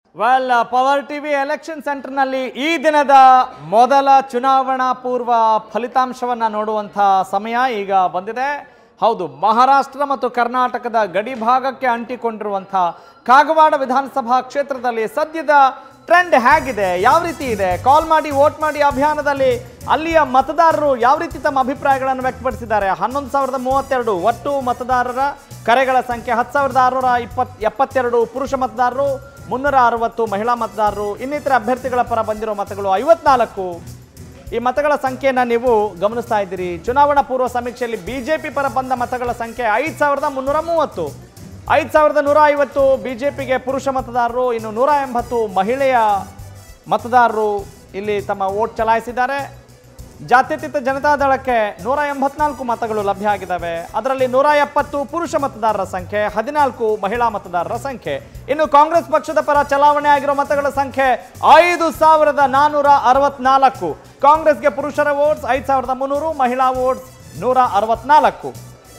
well power TV election ಸೆಂಟರ್ನಲ್ಲಿ ಈ ದಿನದ ಮೊದಲ ಚುನಾವಣಾ ಪೂರ್ವ ಫಲಿತಾಂಶವನ್ನ ನೋಡುವಂಥ ಸಮಯ ಈಗ ಬಂದಿದೆ ಹೌದು ಮಹಾರಾಷ್ಟ್ರ ಮತ್ತು ಕರ್ನಾಟಕದ ಗಡಿ ಭಾಗಕ್ಕೆ ಅಂಟಿಕೊಂಡಿರುವಂಥ ಕಾಗವಾಡ ವಿಧಾನಸಭಾ ಕ್ಷೇತ್ರದಲ್ಲಿ ಸದ್ಯದ ಟ್ರೆಂಡ್ ಹೇಗಿದೆ ಯಾವ ರೀತಿ ಇದೆ ಕಾಲ್ ಮಾಡಿ ವೋಟ್ ಮಾಡಿ ಅಭಿಯಾನದಲ್ಲಿ ಅಲ್ಲಿಯ ಮತದಾರರು ಯಾವ ರೀತಿ ತಮ್ಮ ಅಭಿಪ್ರಾಯಗಳನ್ನು ವ್ಯಕ್ತಪಡಿಸಿದ್ದಾರೆ ಹನ್ನೊಂದು ಸಾವಿರದ ಮೂವತ್ತೆರಡು ಒಟ್ಟು ಮತದಾರರ ಕರೆಗಳ ಸಂಖ್ಯೆ ಹತ್ತು ಸಾವಿರದ ಆರುನೂರ ಇಪ್ಪತ್ ಎಪ್ಪತ್ತೆರಡು ಪುರುಷ ಮತದಾರರು ಮುನ್ನೂರ ಅರವತ್ತು ಮಹಿಳಾ ಮತದಾರರು ಇನ್ನಿತರ ಅಭ್ಯರ್ಥಿಗಳ ಪರ ಬಂದಿರೋ ಮತಗಳು ಐವತ್ನಾಲ್ಕು ಈ ಮತಗಳ ಸಂಖ್ಯೆಯನ್ನು ನೀವು ಗಮನಿಸ್ತಾ ಇದ್ದೀರಿ ಚುನಾವಣಾ ಪೂರ್ವ ಸಮೀಕ್ಷೆಯಲ್ಲಿ ಬಿಜೆಪಿ ಪರ ಬಂದ ಮತಗಳ ಸಂಖ್ಯೆ ಐದು ಸಾವಿರದ ಮುನ್ನೂರ ಮೂವತ್ತು ಐದು ಸಾವಿರದ ನೂರ ಐವತ್ತು ಬಿಜೆಪಿಗೆ ಪುರುಷ ಮತದಾರರು ಇನ್ನು ನೂರ ಎಂಬತ್ತು ಮಹಿಳೆಯ ಮತದಾರರು ಇಲ್ಲಿ ತಮ್ಮ ವೋಟ್ ಚಲಾಯಿಸಿದ್ದಾರೆ ಜಾತ್ಯತೀತ ಜನತಾದಳಕ್ಕೆ ನೂರ ಎಂಬತ್ನಾಲ್ಕು ಮತಗಳು ಲಭ್ಯ ಆಗಿದ್ದಾವೆ ಅದರಲ್ಲಿ ನೂರ ಎಪ್ಪತ್ತು ಪುರುಷ ಮತದಾರರ ಸಂಖ್ಯೆ ಹದಿನಾಲ್ಕು ಮಹಿಳಾ ಮತದಾರರ ಸಂಖ್ಯೆ ಇನ್ನು ಕಾಂಗ್ರೆಸ್ ಪಕ್ಷದ ಪರ ಚಲಾವಣೆ ಆಗಿರೋ ಮತಗಳ ಸಂಖ್ಯೆ ಐದು ಸಾವಿರದ ನಾನ್ನೂರ ಅರವತ್ನಾಲ್ಕು ಕಾಂಗ್ರೆಸ್ಗೆ ಪುರುಷರ ವೋಟ್ಸ್ ಐದು ಸಾವಿರದ ಮುನ್ನೂರು ಮಹಿಳಾ ವೋಟ್ಸ್ ನೂರ ಅರವತ್ನಾಲ್ಕು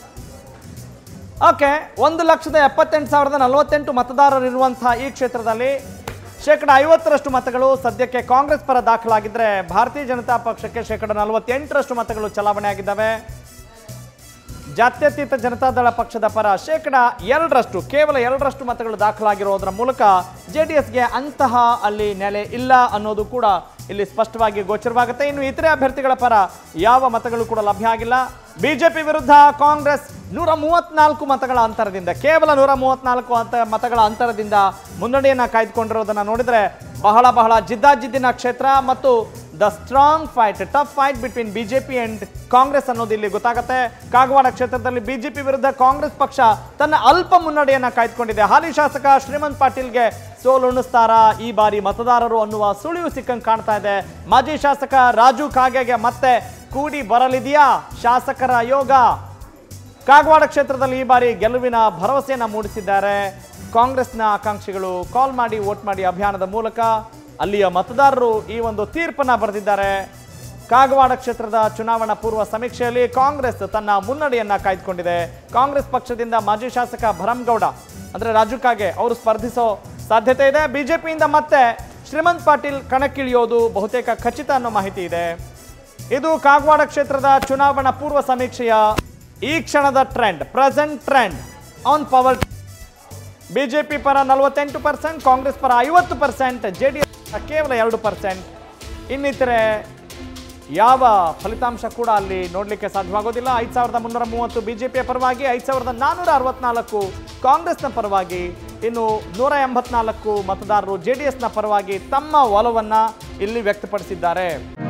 ಓಕೆ ಒಂದು ಲಕ್ಷದ ಎಪ್ಪತ್ತೆಂಟು ಸಾವಿರದ ನಲವತ್ತೆಂಟು ಮತದಾರರಿರುವಂತಹ ಈ ಕ್ಷೇತ್ರದಲ್ಲಿ ಶೇಕಡ ಐವತ್ತರಷ್ಟು ಮತಗಳು ಸದ್ಯಕ್ಕೆ ಕಾಂಗ್ರೆಸ್ ಪರ ದಾಖಲಾಗಿದ್ದರೆ ಭಾರತೀಯ ಜನತಾ ಪಕ್ಷಕ್ಕೆ ಶೇಕಡ ನಲವತ್ತೆಂಟರಷ್ಟು ಮತಗಳು ಚಲಾವಣೆ ಆಗಿದ್ದಾವೆ ಜಾತ್ಯತೀತ ಜನತಾದಳ ಪಕ್ಷದ ಪರ ಶೇಕಡ ಎರಡರಷ್ಟು ಕೇವಲ ಎರಡರಷ್ಟು ಮತಗಳು ದಾಖಲಾಗಿರೋದರ ಮೂಲಕ ಜೆ ಡಿ ಎಸ್ಗೆ ಅಂತಹ ಅಲ್ಲಿ ನೆಲೆ ಇಲ್ಲ ಅನ್ನೋದು ಕೂಡ ಇಲ್ಲಿ ಸ್ಪಷ್ಟವಾಗಿ ಗೋಚರವಾಗುತ್ತೆ ಇನ್ನು ಇತರೆ ಅಭ್ಯರ್ಥಿಗಳ ಪರ ಯಾವ ಮತಗಳು ಕೂಡ ಲಭ್ಯ ಆಗಿಲ್ಲ ಬಿಜೆಪಿ ವಿರುದ್ಧ ಕಾಂಗ್ರೆಸ್ ನೂರ ಮೂವತ್ನಾಲ್ಕು ಮತಗಳ ಅಂತರದಿಂದ ಕೇವಲ ನೂರ ಮೂವತ್ನಾಲ್ಕು ಅಂತ ಮತಗಳ ಅಂತರದಿಂದ ಮುನ್ನಡೆಯನ್ನ ಕಾಯ್ದುಕೊಂಡಿರೋದನ್ನ ನೋಡಿದ್ರೆ ಬಹಳ ಬಹಳ ಜಿದ್ದಾಜಿದ್ದಿನ ಕ್ಷೇತ್ರ ಮತ್ತು the strong fight tough fight between BJP and Congress ಅನ್ನೋದು ಇಲ್ಲಿ ಗೊತ್ತಾಗುತ್ತೆ ಕಾಗವಾಡ ಕ್ಷೇತ್ರದಲ್ಲಿ ಬಿಜೆಪಿ ವಿರುದ್ಧ ಕಾಂಗ್ರೆಸ್ ಪಕ್ಷ ತನ್ನ ಅಲ್ಪ ಮುನ್ನಡೆಯನ್ನ ಕಾಯ್ದುಕೊಂಡಿದೆ ಹಾಲಿ ಶಾಸಕ ಶ್ರೀಮಂತ್ ಪಾಟೀಲ್ಗೆ ಸೋಲುಣಿಸ್ತಾರಾ ಈ ಬಾರಿ ಮತದಾರರು ಅನ್ನುವ ಸುಳಿವು ಸಿಕ್ಕಂಗೆ ಕಾಣ್ತಾ ಇದೆ ಮಾಜಿ ಶಾಸಕ ರಾಜು ಕಾಗೆಗೆ ಮತ್ತೆ ಕೂಡಿ ಬರಲಿದೆಯಾ ಶಾಸಕರ ಯೋಗ ಕಾಗವಾಡ ಕ್ಷೇತ್ರದಲ್ಲಿ ಈ ಬಾರಿ ಗೆಲುವಿನ ಭರವಸೆಯನ್ನ ಮೂಡಿಸಿದ್ದಾರೆ ಕಾಂಗ್ರೆಸ್ನ ಆಕಾಂಕ್ಷಿಗಳು ಕಾಲ್ ಮಾಡಿ ವೋಟ್ ಮಾಡಿ ಅಭಿಯಾನದ ಮೂಲಕ ಅಲ್ಲಿಯ ಮತದಾರರು ಈ ಒಂದು ತೀರ್ಪನ್ನ ಬರೆದಿದ್ದಾರೆ ಕಾಗವಾಡ ಕ್ಷೇತ್ರದ ಚುನಾವಣಾ ಪೂರ್ವ ಸಮೀಕ್ಷೆಯಲ್ಲಿ ಕಾಂಗ್ರೆಸ್ ತನ್ನ ಮುನ್ನಡೆಯನ್ನ ಕಾಯ್ದುಕೊಂಡಿದೆ ಕಾಂಗ್ರೆಸ್ ಪಕ್ಷದಿಂದ ಮಾಜಿ ಶಾಸಕ ಭರಮ್ಗೌಡ ಅಂದ್ರೆ ರಾಜು ಕಾಗೆ ಅವರು ಸ್ಪರ್ಧಿಸೋ ಸಾಧ್ಯತೆ ಇದೆ ಬಿಜೆಪಿಯಿಂದ ಮತ್ತೆ ಶ್ರೀಮಂತ್ ಪಾಟೀಲ್ ಕಣಕ್ಕಿಳಿಯೋದು ಬಹುತೇಕ ಖಚಿತ ಅನ್ನೋ ಮಾಹಿತಿ ಇದೆ ಇದು ಕಾಗವಾಡ ಕ್ಷೇತ್ರದ ಚುನಾವಣಾ ಪೂರ್ವ ಸಮೀಕ್ಷೆಯ ಈ ಕ್ಷಣದ trend present trend on power BJP ಪರ ನಲವತ್ತೆಂಟು ಪರ್ಸೆಂಟ್ ಕಾಂಗ್ರೆಸ್ ಪರ ಐವತ್ತು ಪರ್ಸೆಂಟ್ ಜೆ ಡಿ ಎಸ್ ಕೇವಲ ಎರಡು ಪರ್ಸೆಂಟ್ ಇನ್ನಿತರೆ ಯಾವ ಫಲಿತಾಂಶ ಕೂಡ ಅಲ್ಲಿ ನೋಡಲಿಕ್ಕೆ ಸಾಧ್ಯವಾಗೋದಿಲ್ಲ ಐದು ಸಾವಿರದ ಮುನ್ನೂರ ಮೂವತ್ತು ಬಿಜೆಪಿಯ ಪರವಾಗಿ ಐದು ಸಾವಿರದ ನಾನ್ನೂರ ಅರವತ್ನಾಲ್ಕು ಕಾಂಗ್ರೆಸ್ನ ಪರವಾಗಿ ಇನ್ನು ನೂರ ಎಂಬತ್ನಾಲ್ಕು ಮತದಾರರು ಜೆ ಡಿ ಎಸ್ನ ಪರವಾಗಿ ತಮ್ಮ ಒಲವನ್ನು ಇಲ್ಲಿ ವ್ಯಕ್ತಪಡಿಸಿದ್ದಾರೆ